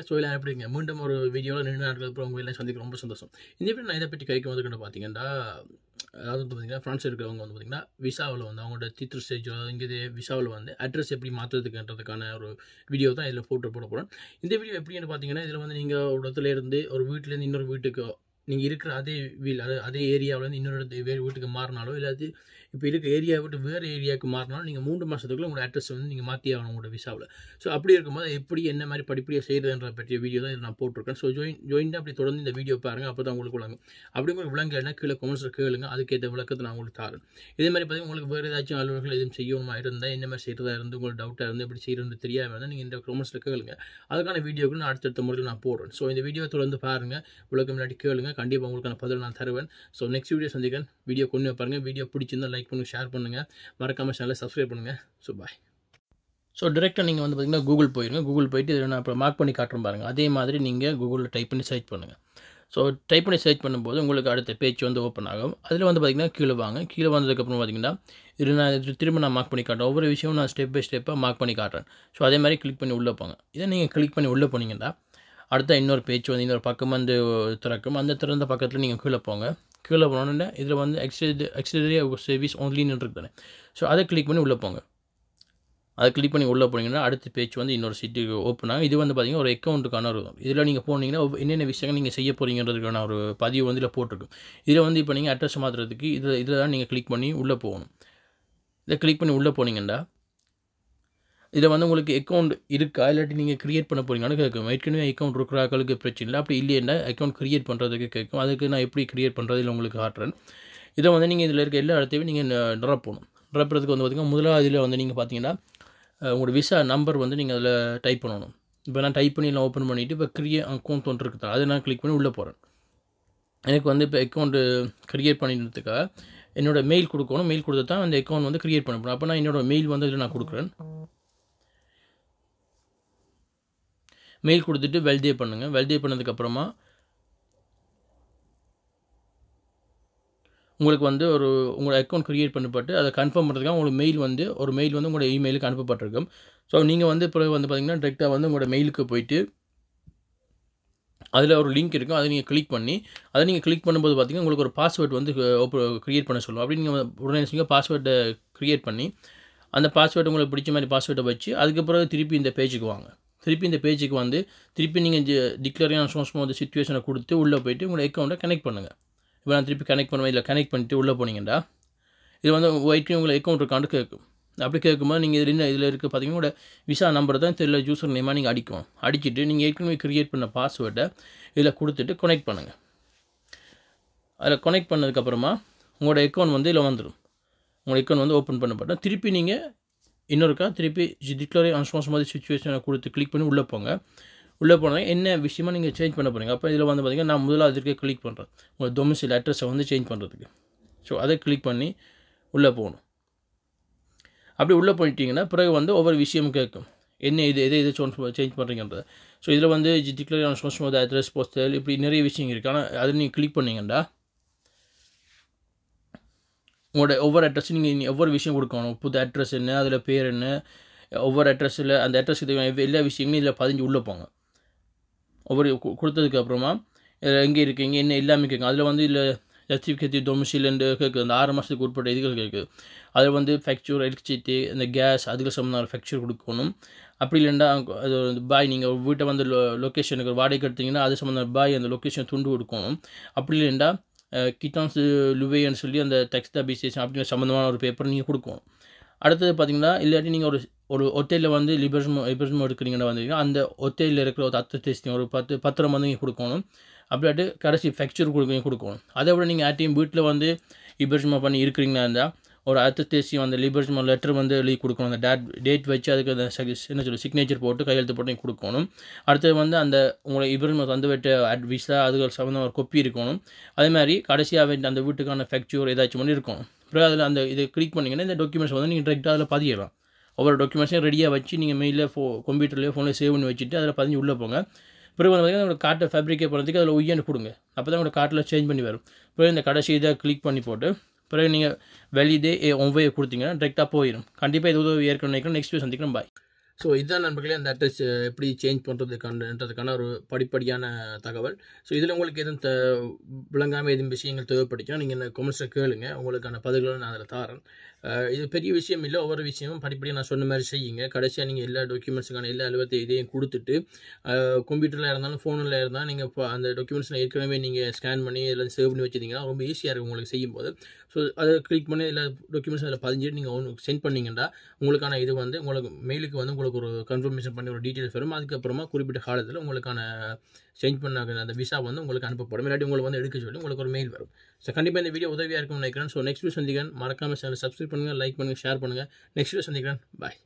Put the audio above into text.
so எல்லாம் எப்படிங்க மீண்டும் ஒரு வீடியோவில் ரெண்டு நாட்கள் அப்புறம் உங்களை எல்லாம் சந்திக்க ரொம்ப சந்தோஷம் இந்த வீடியோ நான் இதை பற்றி கைக்கு வந்துக்கிட்டு பார்த்தீங்கன்னா அதாவது வந்து பார்த்தீங்கன்னா ஃப்ரான்ஸ் இருக்கிறவங்க வந்து பார்த்தீங்கன்னா விசாவில் வந்து அவங்களோட தித்ரு ஸ்டேஜ் இங்கே விசாவில் வந்து அட்ரஸ் எப்படி மாற்றுறதுக்குன்றதுக்கான ஒரு வீடியோ தான் இதில் போட்டு போட போகிறேன் இந்த வீடியோ எப்படின்னு பார்த்தீங்கன்னா இதில் வந்து நீங்கள் ஒரு இடத்துல இருந்து ஒரு வீட்டிலேருந்து இன்னொரு வீட்டுக்கு நீங்கள் இருக்கிற அதே வீல் அது அதே ஏரியாவிலேருந்து இன்னொரு இடத்து வேறு வீட்டுக்கு மாறினாலோ இல்லாது இப்போ இருக்க ஏரியா விட்டு வேறு ஏரியாவுக்கு மாறினாலும் நீங்கள் மூன்று மாதத்துக்குள்ள உங்களோட அட்ரஸ் வந்து நீங்கள் மாற்றி ஆகணும் உங்களோட விசாவில் ஸோ அப்படி இருக்கும்போது எப்படி என்ன மாதிரி படிப்படியாக செய்கிறதுன்ற பற்றிய வீடியோ தான் இதில் நான் போட்டிருக்கேன் ஸோ ஜாயின் ஜாயின் அப்படி தொடர்ந்து இந்த வீடியோ பாருங்கள் அப்போ தான் உங்களுக்கு விளங்கும் அப்படி உங்களுக்கு விளங்கலைன்னா கீழே கமெண்ட்ஸில் கேளுங்க அதுக்கேற்ற விளக்கத்தை நான் உங்களுக்கு தரேன் இதே மாதிரி பார்த்தீங்கன்னா உங்களுக்கு வேறு ஏதாச்சும் அலுவலர்கள் எதுவும் செய்யணுமா இருந்தால் என்ன மாதிரி செய்கிறதா இருந்து உங்களுக்கு டவுட்டாக இருந்து எப்படி செய்கிறது தெரியாமல் இருந்தால் நீங்கள் இந்த கமெண்ட்ஸில் கேளுங்க அதுக்கான வீடியோக்கள் நான் அடுத்தடுத்த முறையில் நான் போடுறேன் ஸோ இந்த வீடியோ தொடர்ந்து பாருங்கள் விளக்கம் முன்னாடி கேளுங்க கண்டிப்பாக உங்களுக்கான பதில் நான் தருவேன் ஸோ நெக்ஸ்ட் வீடியோ சந்திக்கிறேன் வீடியோ கொண்டு பாருங்கள் வீடியோ பிடிச்சிருந்தா லைக் பண்ணுங்கள் ஷேர் பண்ணுங்கள் மறக்காமல் சேனலை சப்ஸ்கிரைப் பண்ணுங்கள் ஸோ பாய் ஸோ டேரெக்டாக நீங்கள் வந்து பார்த்தீங்கன்னா கூகுள் போயிருங்க கூகுள் போயிட்டு இதில் நான் இப்போ மார்க் பண்ணி காட்டுறேன் பாருங்கள் அதே மாதிரி நீங்கள் கூகுளில் டைப் பண்ணி சர்ச் பண்ணுங்கள் ஸோ டைப் பண்ணி சர்ச் பண்ணும்போது உங்களுக்கு அடுத்த பேஜ் வந்து ஓப்பன் ஆகும் அதில் வந்து பார்த்திங்கன்னா கீழே வாங்க கீழே வந்ததுக்கப்புறம் பார்த்திங்கன்னா இது நான் இது திரும்ப நான் மார்க் பண்ணி காட்டுறேன் ஒவ்வொரு விஷயமும் நான் ஸ்டெப் பை ஸ்டெப்பாக மார்க் பண்ணி காட்டுறேன் ஸோ அதே மாதிரி கிளிக் பண்ணி உள்ளே போங்க இதை நீங்கள் கிளிக் பண்ணி உள்ளே போனீங்கன்னா அடுத்த இன்னொரு பேஜ் வந்து இன்னொரு பக்கம் வந்து திறக்கும் அந்த திறந்த பக்கத்தில் நீங்கள் கீழே போங்க கீழே போனோன்னே இதில் வந்து எக்ஸ்டெரி எக்ஸ்டெரியா சர்வீஸ் ஒன்லின்னு இருக்கு தானே ஸோ அதை கிளிக் பண்ணி உள்ளே போங்க அதை கிளிக் பண்ணி உள்ளே போனீங்கன்னா அடுத்த பேஜ் வந்து இன்னொரு சீட்டுக்கு ஓப்பன் ஆகும் இது வந்து பார்த்திங்கன்னா ஒரு அக்கௌண்ட்டுக்கான ஒரு இதில் நீங்கள் போனீங்கன்னா என்னென்ன விஷயங்கள் நீங்கள் செய்ய போகிறீங்கிறதுக்கான ஒரு பதிவு வந்து இதில் போட்டிருக்கும் இதில் வந்து இப்போ நீங்கள் அட்ரஸ் மாற்றுறதுக்கு இதில் இதில் தான் நீங்கள் கிளிக் பண்ணி உள்ளே போகணும் இதை கிளிக் பண்ணி உள்ளே போனீங்கன்னா இதில் வந்து உங்களுக்கு அக்கௌண்ட் இருக்கா இல்லாட்டி நீங்கள் க்ரியேட் பண்ண போகிறீங்கன்னு கேட்கும் ஏற்கனவே அக்கௌண்ட் இருக்கிற ஆக்களுக்கு பிரச்சனை இல்லை அப்படி இல்லைன்னா அக்கௌண்ட் க்ரியேட் பண்ணுறதுக்கு கேட்கும் அதுக்கு நான் எப்படி க்ரியேட் பண்ணுறது இல்லை உங்களுக்கு காட்டுறேன் இதை வந்து நீங்கள் இதில் இருக்க எல்லா இடத்தையும் நீங்கள் ட்ராப் பண்ணணும் ட்ராப்புறதுக்கு வந்து பார்த்திங்கன்னா முதலாவது இதில் வந்து நீங்கள் பார்த்தீங்கன்னா உங்களோட விசா நம்பர் வந்து நீங்கள் அதில் டைப் பண்ணணும் இப்போ நான் டைப் பண்ணி நான் ஓப்பன் பண்ணிவிட்டு இப்போ க்ரியே அக்கௌண்ட் ஒன்று இருக்குது அதை நான் கிளிக் பண்ணி உள்ளே போகிறேன் எனக்கு வந்து இப்போ அக்கௌண்ட்டு க்ரியேட் பண்ணிடுறதுக்காக என்னோடய மெயில் கொடுக்கணும் மெயில் கொடுத்து தான் அந்த அக்கௌண்ட் வந்து க்ரியேட் பண்ண போகிறேன் அப்போ நான் என்னோடய மெயில் வந்து இதில் நான் கொடுக்குறேன் மெயில் கொடுத்துட்டு வெல்டே பண்ணுங்கள் வெல்டே பண்ணதுக்கப்புறமா உங்களுக்கு வந்து ஒரு உங்களோட அக்கௌண்ட் க்ரியேட் பண்ணப்பட்டு அதை கன்ஃபார்ம் பண்ணுறதுக்காக உங்களுக்கு மெயில் வந்து ஒரு மெயில் வந்து உங்களோட இமெயிலுக்கு அனுப்பப்பட்டிருக்கும் ஸோ நீங்கள் வந்து பிறகு வந்து பார்த்திங்கன்னா டேரெக்டாக வந்து உங்களோட மெயிலுக்கு போயிட்டு அதில் ஒரு லிங்க் இருக்கும் அதை நீங்கள் கிளிக் பண்ணி அதை நீங்கள் கிளிக் பண்ணும்போது பார்த்திங்கன்னா உங்களுக்கு ஒரு பாஸ்வேர்ட் வந்து க்ரியேட் பண்ண சொல்லுவோம் அப்படி நீங்கள் உடனே நீங்கள் பாஸ்வேர்டை க்ரியேட் பண்ணி அந்த பாஸ்வேர்டு உங்களுக்கு பிடிச்ச மாதிரி பாஸ்வேர்டை வச்சு அதுக்கு பிறகு திருப்பி இந்த பேஜுக்கு வாங்க திருப்பி இந்த பேஜுக்கு வந்து திருப்பி நீங்கள் டிக்ளரியான சோஸ்மோ அந்த சுச்சுவேஷனை கொடுத்து உள்ளே போயிட்டு உங்களோட அக்கௌண்ட்டை கனெக்ட் பண்ணுங்கள் இப்போ நான் திருப்பி கனெக்ட் பண்ணுவேன் இதில் கனெக்ட் பண்ணிட்டு உள்ளே போனீங்கன்னா இது வந்து ஒயிட்லேயும் உங்களை அக்கௌண்ட் இருக்காண்டு கேட்கும் அப்படி கேட்கும்போது நீங்கள் இதில் என்ன இதில் இருக்க பார்த்தீங்கன்னா உங்களோட விசா நம்பர் தான் தெரியல யூசர் நேமாக நீங்கள் அடிக்கும் அடிச்சுட்டு நீங்கள் ஏற்கனவே க்ரியேட் பண்ண பாஸ்வேர்டை இதில் கொடுத்துட்டு கனெக்ட் பண்ணுங்கள் அதில் கனெக்ட் பண்ணதுக்கப்புறமா உங்களோட அக்கௌண்ட் வந்து இதில் வந்துடும் உங்களோட அக்கௌண்ட் வந்து ஓப்பன் பண்ணப்பட்டால் திருப்பி நீங்கள் இன்னொருக்கா திருப்பி டிக்ளரி அன்ஸ்பான்ஸ் மாதிரி சுச்சுவேஷனை கொடுத்து கிளிக் பண்ணி உள்ளே போங்க உள்ளே போனால் என்ன விஷயமா நீங்கள் சேஞ்ச் பண்ண போகிறீங்க அப்போ இதில் வந்து பார்த்திங்கன்னா நான் முதல்ல அதற்கு கிளிக் பண்ணுறேன் உங்கள் டொமிசில் அட்ரஸை வந்து சேஞ்ச் பண்ணுறதுக்கு ஸோ அதை கிளிக் பண்ணி உள்ளே போகணும் அப்படி உள்ளே போயிட்டீங்கன்னா பிறகு வந்து ஒவ்வொரு விஷயமும் கேட்கும் என்ன இது எதை எதை சேஞ்ச் பண்ணுறீங்கன்றது ஸோ இதில் வந்து டிக்ளரி அன்ஸ்பான்ஸ் மாதிரி அட்ரஸ் போஸ்டல் இப்படி நிறைய விஷயம் இருக்குது ஆனால் அதை நீங்கள் கிளிக் பண்ணிங்கன்னா உங்களோட ஒவ்வொரு அட்ரஸும் நீங்கள் ஒவ்வொரு விஷயம் கொடுக்கணும் புது அட்ரஸ் என்ன அதில் பேர் என்ன ஒவ்வொரு அட்ரஸில் அந்த அட்ரஸுக்கு எல்லா விஷயங்களும் இதில் பதிஞ்சு உள்ளே போங்க ஒவ்வொரு கொடுத்ததுக்கு அப்புறமா எங்கே இருக்கீங்க என்ன எல்லாமே கேட்கும் அதில் வந்து இல்லை ஜஸ்டிஃபிகேட்டிவ் டொமிசிலண்டு கேட்குது அந்த ஆறு மாதத்துக்கு உட்பட்ட இதுகள் கேட்குது அதில் வந்து ஃபேக்சர் எலக்ட்ரிசிட்டி இந்த கேஸ் அதுக்கு சம்மந்தமான ஃபேக்சர் கொடுக்கணும் அப்படி இல்லைன்னா அது வந்து பாய் நீங்கள் வீட்டை வந்து லொ லொக்கேஷனுக்கு வாடகை எடுத்தீங்கன்னா அது சம்மந்தமான பாய் அந்த லொக்கேஷன் துண்டு கொடுக்கணும் அப்படி இல்லைன்னா கிட்டான்ஸ் லுவேன்னு சொல்லி அந்த டெக்ஸ்ட் அபிசேஷன் அப்படிங்கிற சம்மந்தமான ஒரு பேப்பர் நீங்கள் கொடுக்கணும் அடுத்தது பார்த்தீங்கன்னா இல்லாட்டி நீங்கள் ஒரு ஒரு ஒத்தையில் வந்து லிபர்ஸ்மோ லிபர்ஸ்மோ எடுக்கிறீங்கன்னா வந்தீங்கன்னா அந்த ஒத்தையில் இருக்கிற ஒரு அத்தை டெஸ்டிங் ஒரு பத்து பத்திரம் வந்து நீங்கள் கொடுக்கணும் அப்படியாட்டு கடைசி ஃபேக்சர் கொடுக்க கொடுக்கணும் அதை விட நீங்கள் ஆர்டிஎம் வீட்டில் வந்து லிபர்ஸ்மோ பண்ணி இருக்கிறீங்கன்னா இருந்தால் ஒரு அத்தை டெஸ்டிங் அந்த லிபர்ஸ்மோ லெட்டர் வந்து எழுதி கொடுக்கணும் அந்த டேட் டேட் வச்சு அதுக்கு அந்த என்ன சொல்லி சிக்னேச்சர் போட்டு கையெழுத்து போட்டு நீங்கள் கொடுக்கணும் அடுத்தது வந்து அந்த உங்களை லிபர்ஸ்மோ வந்து விட்ட அட் விசா அதுக்கு சம்மந்தம் ஒரு கொப்பி இருக்கணும் அதே மாதிரி கடைசியாக அந்த வீட்டுக்கான ஃபேக்சர் ஏதாச்சும் பண்ணி இருக்கணும் அப்புறம் அதில் அந்த இதை கிளிக் பண்ணிங்கன்னா இந்த டாக்குமெண்ட்ஸ் வந்து நீங்கள் டேரெக்டாக அதில் பதியலாம் ஒவ்வொரு டாக்குமெண்ட்ஸையும் ரெடியாக வச்சு நீங்கள் மெயிலில் ஃபோ கம்ப்யூட்டர்லேயோ ஃபோனில் சேவ் பண்ணி வச்சுட்டு அதில் பதிஞ்சு உள்ளே போங்க பிறகு வந்து பார்த்தீங்கன்னா உங்களோட கார்ட்டை ஃபேப்ரிக்கே பண்ணுறதுக்கு அதில் ஒய்யான்னு கொடுங்க அப்போ தான் உங்களோட கார்ட்டில் சேஞ்ச் பண்ணி வரும் பிறகு இந்த கடைசி இதை கிளிக் பண்ணி போட்டு பிறகு நீங்கள் வெளியதே ஒவ்வையை கொடுத்தீங்கன்னா டேரெக்டாக போயிடும் கண்டிப்பாக இது உதவி ஏற்கனவே நெக்ஸ்ட் சந்திக்கிறோம் பாய் ஸோ இதுதான் நண்பர்களே அந்த அட்ரஸ் எப்படி சேஞ்ச் பண்ணுறதுக்கானன்றதுக்கான ஒரு படிப்படியான தகவல் ஸோ இதில் உங்களுக்கு எதுவும் த விளங்காமல் எதுவும் விஷயங்கள் தேவைப்பட்டுச்சுன்னா நீங்கள் இந்த கொமெண்ட்ஸில் கேளுங்க உங்களுக்கான பதில்களை நான் அதில் தாரேன் அஹ் இது பெரிய விஷயம் இல்லை ஒவ்வொரு விஷயமும் படிப்படியாக நான் சொன்ன மாதிரி செய்யுங்க கடைசியாக நீங்கள் எல்லா டாக்குமெண்ட்ஸுக்கான எல்லா அலுவலகத்தை இதையும் கொடுத்துட்டு கம்ப்யூட்டரில் இருந்தாலும் ஃபோனில் இருந்தாலும் நீங்கள் இப்போ அந்த டாக்குமெண்ட்ஸில் ஏற்கனவே நீங்கள் ஸ்கேன் பண்ணி எல்லாம் சேவ் பண்ணி வச்சிருந்தீங்கன்னா ரொம்ப ஈஸியாக இருக்கும் உங்களுக்கு செய்யும்போது ஸோ அதை கிளிக் பண்ணி எல்லா டாக்குமெண்ட்ஸ் அதில் பதிஞ்சிட்டு நீங்கள் ஒன்று சென்ட் பண்ணீங்கன்னா உங்களுக்கான இது வந்து உங்களுக்கு மெயிலுக்கு வந்து உங்களுக்கு ஒரு கன்ஃபர்மேஷன் பண்ணி ஒரு டீட்டெயில்ஸ் வரும் அதுக்கப்புறமா குறிப்பிட்ட காலத்தில் உங்களுக்கான சேஞ்ச் பண்ண அந்த விசா வந்து உங்களுக்கு அனுப்பப்படும் இல்லாட்டி உங்களுக்கு வந்து எடுக்க சொல்லி உங்களுக்கு ஒரு மெயில் வரும் ஸோ கண்டிப்பாக இந்த வீடியோ உதவியாக இருக்கும்னு நினைக்கிறேன் ஸோ நெக்ஸ்ட் வீடியோ சந்திக்கிறேன் மறக்காமல் சேனல் சப்ஸ்கிரைப் பண்ணுங்கள் லைக் பண்ணுங்கள் ஷேர் பண்ணுங்கள் நெக்ஸ்ட் வீடியோ சந்திக்கிறேன் பாய்